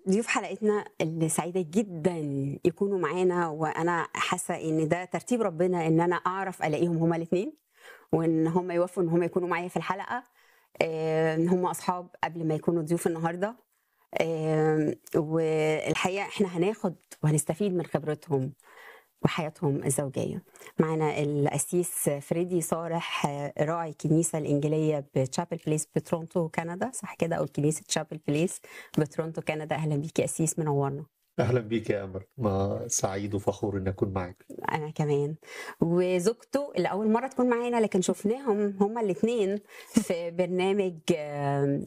ضيوف حلقتنا اللي سعيدة جدا يكونوا معانا وأنا حاسة إن ده ترتيب ربنا إن أنا أعرف ألاقيهم هما الاتنين وإن هما يوافقوا إن هما يكونوا معايا في الحلقة آه، إن هما أصحاب قبل ما يكونوا ضيوف النهاردة آه، والحقيقة إحنا هناخد وهنستفيد من خبرتهم وحياتهم الزوجية معنا الأسيس فريدي صالح آه، راعي الكنيسة الإنجيلية بتشابل بليس بتورونتو كندا صح كده أو كنيسة تشابل بليس بتورونتو كندا أهلا بيكي أسيس منورنا أهلا بيك يا أمل ما سعيد وفخور إن أكون معك أنا كمان وزوجته اللي أول مرة تكون معانا لكن شفناهم هما الاتنين في برنامج آه،